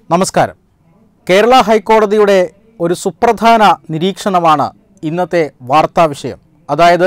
നമസ്കാരം കേരള ഹൈക്കോടതിയുടെ ഒരു സുപ്രധാന നിരീക്ഷണമാണ് ഇന്നത്തെ വാർത്താ വിഷയം അതായത്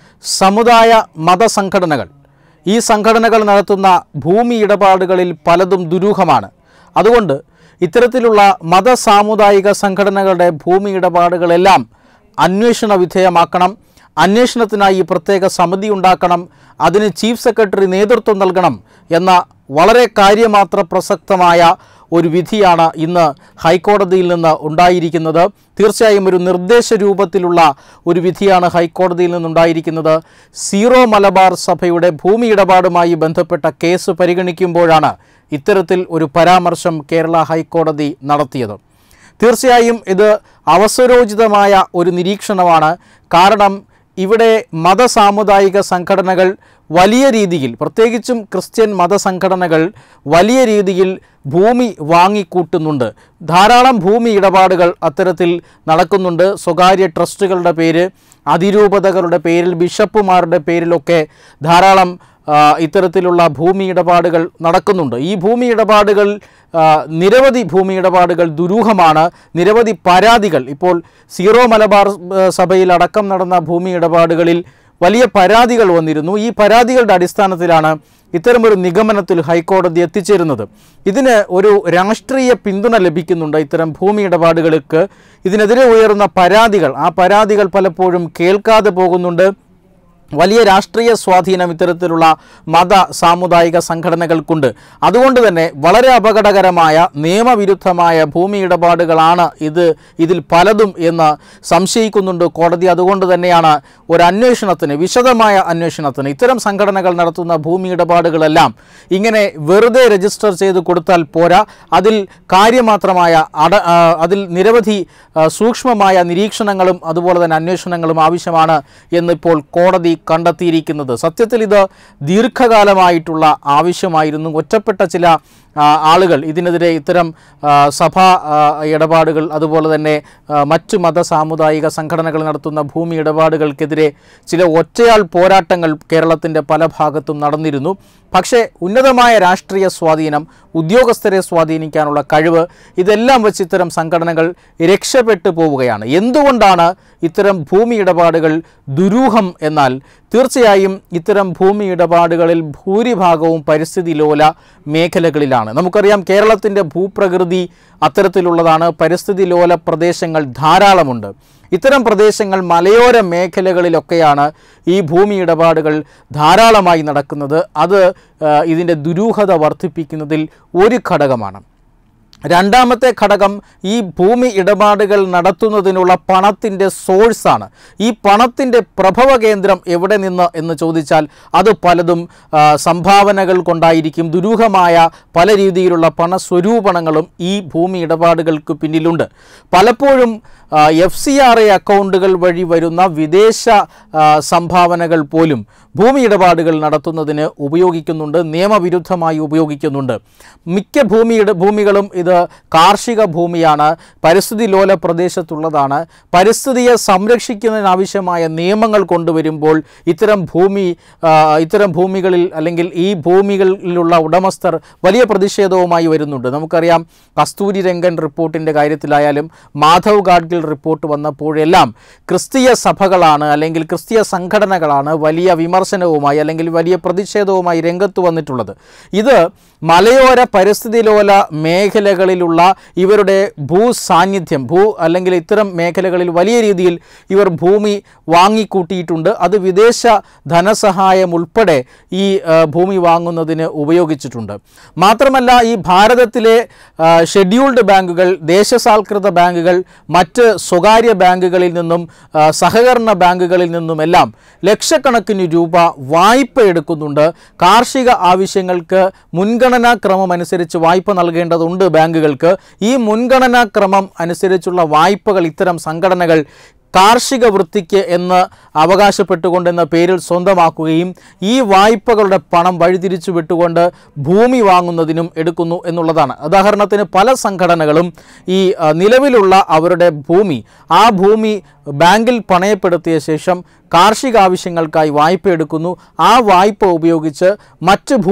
സമുദായ മതസംഘടനകൾ ഈ സംഘടനകൾ നടത്തുന്ന ഭൂമി ഇടപാടുകളിൽ പലതും ദുരൂഹമാണ് അതുകൊണ്ട് ഇത്തരത്തിലുള്ള മത സാമുദായിക സംഘടനകളുടെ ഭൂമി ഇടപാടുകളെല്ലാം അന്വേഷണ വിധേയമാക്കണം അന്വേഷണത്തിനായി പ്രത്യേക സമിതി ഉണ്ടാക്കണം അതിന് ചീഫ് സെക്രട്ടറി നേതൃത്വം നൽകണം എന്ന വളരെ കാര്യമാത്ര പ്രസക്തമായ ഒരു വിധിയാണ് ഇന്ന് ഹൈക്കോടതിയിൽ നിന്ന് ഉണ്ടായിരിക്കുന്നത് തീർച്ചയായും ഒരു നിർദ്ദേശ രൂപത്തിലുള്ള ഒരു വിധിയാണ് ഹൈക്കോടതിയിൽ നിന്നുണ്ടായിരിക്കുന്നത് സീറോ മലബാർ സഭയുടെ ഭൂമി ഇടപാടുമായി ബന്ധപ്പെട്ട കേസ് പരിഗണിക്കുമ്പോഴാണ് ഇത്തരത്തിൽ ഒരു പരാമർശം കേരള ഹൈക്കോടതി നടത്തിയത് തീർച്ചയായും ഇത് അവസരോചിതമായ ഒരു നിരീക്ഷണമാണ് കാരണം ഇവിടെ മതസാമുദായിക സംഘടനകൾ വലിയ രീതിയിൽ പ്രത്യേകിച്ചും ക്രിസ്ത്യൻ മതസംഘടനകൾ വലിയ രീതിയിൽ ഭൂമി വാങ്ങിക്കൂട്ടുന്നുണ്ട് ധാരാളം ഭൂമി ഇടപാടുകൾ അത്തരത്തിൽ നടക്കുന്നുണ്ട് സ്വകാര്യ ട്രസ്റ്റുകളുടെ പേര് അതിരൂപതകളുടെ പേരിൽ ബിഷപ്പുമാരുടെ പേരിലൊക്കെ ധാരാളം ആ, ഇത്തരത്തിലുള്ള ഭൂമി ഇടപാടുകൾ നടക്കുന്നുണ്ട് ഈ ഭൂമി ഇടപാടുകൾ ആ, നിരവധി ഭൂമി ഇടപാടുകൾ ദുരൂഹമാണ് നിരവധി പരാതികൾ ഇപ്പോൾ സീറോ മലബാർ ആ, സഭയിൽ അടക്കം നടന്ന ഭൂമി ഇടപാടുകളിൽ വലിയ പരാതികൾ വന്നിരുന്നു ഈ പരാതികളുടെ അടിസ്ഥാനത്തിലാണ് ഇത്തരമൊരു നിഗമനത്തിൽ ഹൈക്കോടതി എത്തിച്ചേരുന്നത് ഇതിന് ഒരു രാഷ്ട്രീയ പിന്തുണ ലഭിക്കുന്നുണ്ട് ഇത്തരം ഭൂമി ഇടപാടുകൾക്ക് ഇതിനെതിരെ ഉയർന്ന പരാതികൾ ആ പരാതികൾ പലപ്പോഴും കേൾക്കാതെ പോകുന്നുണ്ട് വലിയ രാഷ്ട്രീയ സ്വാധീനം ഇത്തരത്തിലുള്ള മത സാമുദായിക സംഘടനകൾക്കുണ്ട് അതുകൊണ്ട് തന്നെ വളരെ അപകടകരമായ നിയമവിരുദ്ധമായ ഭൂമി ഇടപാടുകളാണ് ഇത് ഇതിൽ പലതും എന്ന് സംശയിക്കുന്നുണ്ട് കോടതി അതുകൊണ്ട് തന്നെയാണ് ഒരു അന്വേഷണത്തിന് വിശദമായ അന്വേഷണത്തിന് ഇത്തരം സംഘടനകൾ നടത്തുന്ന ഭൂമി ഇടപാടുകളെല്ലാം ഇങ്ങനെ വെറുതെ രജിസ്റ്റർ ചെയ്ത് കൊടുത്താൽ പോരാ അതിൽ കാര്യമാത്രമായ അട ആ, അതിൽ നിരവധി ആ, സൂക്ഷ്മമായ നിരീക്ഷണങ്ങളും അതുപോലെ തന്നെ അന്വേഷണങ്ങളും ആവശ്യമാണ് എന്നിപ്പോൾ കോടതി കണ്ടെത്തിയിരിക്കുന്നത് സത്യത്തിൽ ഇത് ദീർഘകാലമായിട്ടുള്ള ആവശ്യമായിരുന്നു ഒറ്റപ്പെട്ട ചില ആ, ആളുകൾ ഇതിനെതിരെ ഇത്തരം ആ, സഭാ ആ, ഇടപാടുകൾ അതുപോലെ തന്നെ ആ, മറ്റു മത സാമുദായിക സംഘടനകൾ നടത്തുന്ന ഭൂമി ഇടപാടുകൾക്കെതിരെ ചില ഒറ്റയാൾ പോരാട്ടങ്ങൾ കേരളത്തിൻ്റെ പല ഭാഗത്തും നടന്നിരുന്നു പക്ഷേ ഉന്നതമായ രാഷ്ട്രീയ സ്വാധീനം ഉദ്യോഗസ്ഥരെ സ്വാധീനിക്കാനുള്ള കഴിവ് ഇതെല്ലാം വെച്ച് ഇത്തരം സംഘടനകൾ രക്ഷപ്പെട്ടു പോവുകയാണ് എന്തുകൊണ്ടാണ് ഇത്തരം ഭൂമി ഇടപാടുകൾ ദുരൂഹം എന്നാൽ തീർച്ചയായും ഇത്തരം ഭൂമി ഇടപാടുകളിൽ ഭൂരിഭാഗവും പരിസ്ഥിതി ലോല മേഖലകളിലാണ് നമുക്കറിയാം കേരളത്തിൻ്റെ ഭൂപ്രകൃതി അത്തരത്തിലുള്ളതാണ് പരിസ്ഥിതി ലോല പ്രദേശങ്ങൾ ധാരാളമുണ്ട് ഇത്തരം പ്രദേശങ്ങൾ മലയോര മേഖലകളിലൊക്കെയാണ് ഈ ഭൂമി ഇടപാടുകൾ ധാരാളമായി നടക്കുന്നത് അത് ആ, ഇതിൻ്റെ ദുരൂഹത വർദ്ധിപ്പിക്കുന്നതിൽ ഒരു ഘടകമാണ് രണ്ടാമത്തെ ഘടകം ഈ ഭൂമി ഇടപാടുകൾ നടത്തുന്നതിനുള്ള പണത്തിൻ്റെ സോഴ്സാണ് ഈ പണത്തിൻ്റെ പ്രഭവ കേന്ദ്രം എവിടെ നിന്ന് എന്ന് ചോദിച്ചാൽ അത് പലതും ആ, സംഭാവനകൾ കൊണ്ടായിരിക്കും ദുരൂഹമായ പല രീതിയിലുള്ള പണസ്വരൂപണങ്ങളും ഈ ഭൂമി ഇടപാടുകൾക്ക് പിന്നിലുണ്ട് പലപ്പോഴും എഫ് സി ആർ എ അക്കൗണ്ടുകൾ വഴി വരുന്ന വിദേശ ആ, സംഭാവനകൾ പോലും ഭൂമി ഇടപാടുകൾ നടത്തുന്നതിന് ഉപയോഗിക്കുന്നുണ്ട് നിയമവിരുദ്ധമായി ഉപയോഗിക്കുന്നുണ്ട് മിക്ക ഭൂമിയുടെ ഭൂമികളും ഇത് കാർഷിക ഭൂമിയാണ് പരിസ്ഥിതി ലോല പ്രദേശത്തുള്ളതാണ് പരിസ്ഥിതിയെ സംരക്ഷിക്കുന്നതിനാവശ്യമായ നിയമങ്ങൾ കൊണ്ടുവരുമ്പോൾ ഇത്തരം ഭൂമി ആ, ഇത്തരം ഭൂമികളിൽ അല്ലെങ്കിൽ ഈ ഭൂമികളിലുള്ള ഉടമസ്ഥർ വലിയ പ്രതിഷേധവുമായി വരുന്നുണ്ട് നമുക്കറിയാം കസ്തൂരി രംഗൻ റിപ്പോർട്ടിൻ്റെ കാര്യത്തിലായാലും മാധവ് ഗാഡ്ഗിൽ റിപ്പോർട്ട് വന്നപ്പോഴെല്ലാം ക്രിസ്തീയ സഭകളാണ് അല്ലെങ്കിൽ ക്രിസ്തീയ സംഘടനകളാണ് വലിയ വിമർശനവുമായി അല്ലെങ്കിൽ വലിയ പ്രതിഷേധവുമായി രംഗത്ത് വന്നിട്ടുള്ളത് ഇത് മലയോര പരിസ്ഥിതി ലോല മേഖലകളിലുള്ള ഇവരുടെ ഭൂ സാന്നിധ്യം ഭൂ അല്ലെങ്കിൽ ഇത്തരം മേഖലകളിൽ വലിയ രീതിയിൽ ഇവർ ഭൂമി വാങ്ങിക്കൂട്ടിയിട്ടുണ്ട് അത് വിദേശ ധനസഹായം ഉൾപ്പെടെ ഈ ആ, ഭൂമി വാങ്ങുന്നതിന് ഉപയോഗിച്ചിട്ടുണ്ട് മാത്രമല്ല ഈ ഭാരതത്തിലെ ആ, ഷെഡ്യൂൾഡ് ബാങ്കുകൾ ദേശസാൽകൃത ബാങ്കുകൾ മറ്റ് സ്വകാര്യ ബാങ്കുകളിൽ നിന്നും ആ, സഹകരണ ബാങ്കുകളിൽ നിന്നുമെല്ലാം ലക്ഷക്കണക്കിന് രൂപ വായ്പ എടുക്കുന്നുണ്ട് കാർഷിക ആവശ്യങ്ങൾക്ക് മുൻഗണനാക്രമം അനുസരിച്ച് വായ്പ നൽകേണ്ടതുണ്ട് ബാങ്കുകൾക്ക് ഈ മുൻഗണനാക്രമം അനുസരിച്ചുള്ള വായ്പകൾ ഇത്തരം സംഘടനകൾ കാർഷിക വൃത്തിക്ക് എന്ന് അവകാശപ്പെട്ടുകൊണ്ടെന്ന പേരിൽ സ്വന്തമാക്കുകയും ഈ വായ്പകളുടെ പണം വഴിതിരിച്ചു വിട്ടുകൊണ്ട് ഭൂമി വാങ്ങുന്നതിനും എടുക്കുന്നു എന്നുള്ളതാണ് ഉദാഹരണത്തിന് പല സംഘടനകളും ഈ ആ, നിലവിലുള്ള അവരുടെ ഭൂമി ആ ഭൂമി ബാങ്കിൽ പണയപ്പെടുത്തിയ ശേഷം കാർഷിക ആവശ്യങ്ങൾക്കായി വായ്പ എടുക്കുന്നു ആ വായ്പ ഉപയോഗിച്ച് മറ്റ് ഭൂമി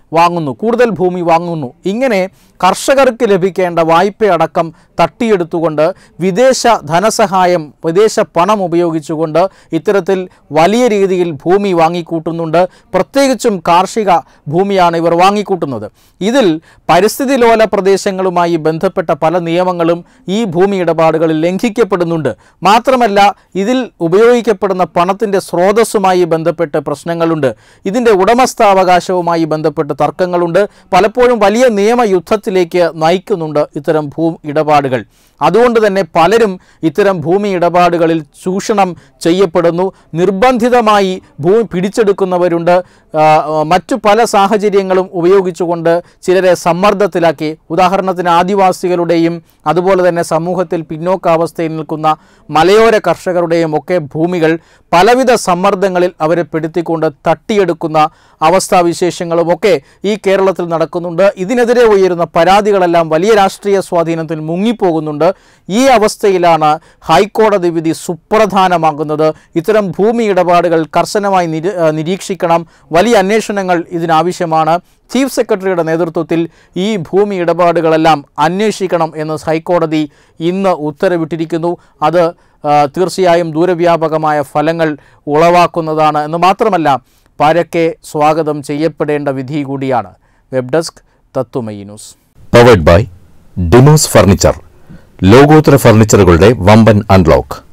വാങ്ങുന്നു കൂടുതൽ ഭൂമി വാങ്ങുന്നു ഇങ്ങനെ കർഷകർക്ക് ലഭിക്കേണ്ട വായ്പയടക്കം തട്ടിയെടുത്തുകൊണ്ട് വിദേശ ധനസഹായം വിദേശ പണം ഉപയോഗിച്ചുകൊണ്ട് ഇത്തരത്തിൽ വലിയ രീതിയിൽ ഭൂമി വാങ്ങിക്കൂട്ടുന്നുണ്ട് പ്രത്യേകിച്ചും കാർഷിക ഭൂമിയാണ് ഇവർ വാങ്ങിക്കൂട്ടുന്നത് ഇതിൽ പരിസ്ഥിതി ലോല പ്രദേശങ്ങളുമായി ബന്ധപ്പെട്ട പല നിയമങ്ങളും ഈ ഭൂമി ഇടപാടുകളിൽ ലംഘിക്കപ്പെടുന്നുണ്ട് മാത്രമല്ല ഇതിൽ ഉപയോഗിക്കപ്പെടുന്ന പണത്തിൻ്റെ സ്രോതസ്സുമായി ബന്ധപ്പെട്ട് പ്രശ്നങ്ങളുണ്ട് ഇതിൻ്റെ ഉടമസ്ഥാവകാശവുമായി ബന്ധപ്പെട്ട് തർക്കങ്ങളുണ്ട് പലപ്പോഴും വലിയ നിയമയുദ്ധത്തിലേക്ക് നയിക്കുന്നുണ്ട് ഇത്തരം ഭൂ ഇടപാടുകൾ അതുകൊണ്ട് തന്നെ പലരും ഇത്തരം ഭൂമി ഇടപാടുകളിൽ ചൂഷണം ചെയ്യപ്പെടുന്നു നിർബന്ധിതമായി ഭൂമി പിടിച്ചെടുക്കുന്നവരുണ്ട് ആ, മറ്റു പല സാഹചര്യങ്ങളും ഉപയോഗിച്ചുകൊണ്ട് ചിലരെ സമ്മർദ്ദത്തിലാക്കി ഉദാഹരണത്തിന് ആദിവാസികളുടെയും അതുപോലെ തന്നെ സമൂഹത്തിൽ പിന്നോക്കാവസ്ഥയിൽ നിൽക്കുന്ന മലയോര കർഷകരുടെയും ഒക്കെ ഭൂമികൾ പലവിധ സമ്മർദ്ദങ്ങളിൽ അവരെ പെടുത്തിക്കൊണ്ട് തട്ടിയെടുക്കുന്ന അവസ്ഥാവിശേഷങ്ങളുമൊക്കെ ഈ കേരളത്തിൽ നടക്കുന്നുണ്ട് ഇതിനെതിരെ ഉയരുന്ന പരാതികളെല്ലാം വലിയ രാഷ്ട്രീയ സ്വാധീനത്തിൽ മുങ്ങിപ്പോകുന്നുണ്ട് ഈ അവസ്ഥയിലാണ് ഹൈക്കോടതി വിധി സുപ്രധാനമാകുന്നത് ഇത്തരം ഭൂമി ഇടപാടുകൾ കർശനമായി നിര ആ, നിരീക്ഷിക്കണം വലിയ അന്വേഷണങ്ങൾ ഇതിനാവശ്യമാണ് ചീഫ് സെക്രട്ടറിയുടെ നേതൃത്വത്തിൽ ഈ ഭൂമി ഇടപാടുകളെല്ലാം അന്വേഷിക്കണം എന്ന് ഹൈക്കോടതി ഇന്ന് ഉത്തരവിട്ടിരിക്കുന്നു അത് ആ, തീർച്ചയായും ദൂരവ്യാപകമായ ഫലങ്ങൾ ഉളവാക്കുന്നതാണ് എന്ന് മാത്രമല്ല പരക്കെ സ്വാഗതം ചെയ്യപ്പെടേണ്ട വിധി കൂടിയാണ് web desk Tatwamayi news powered by Demos furniture ലോകോത്തര ഫർണിച്ചറുകളുടെ വമ്പൻ അൺലോക്ക്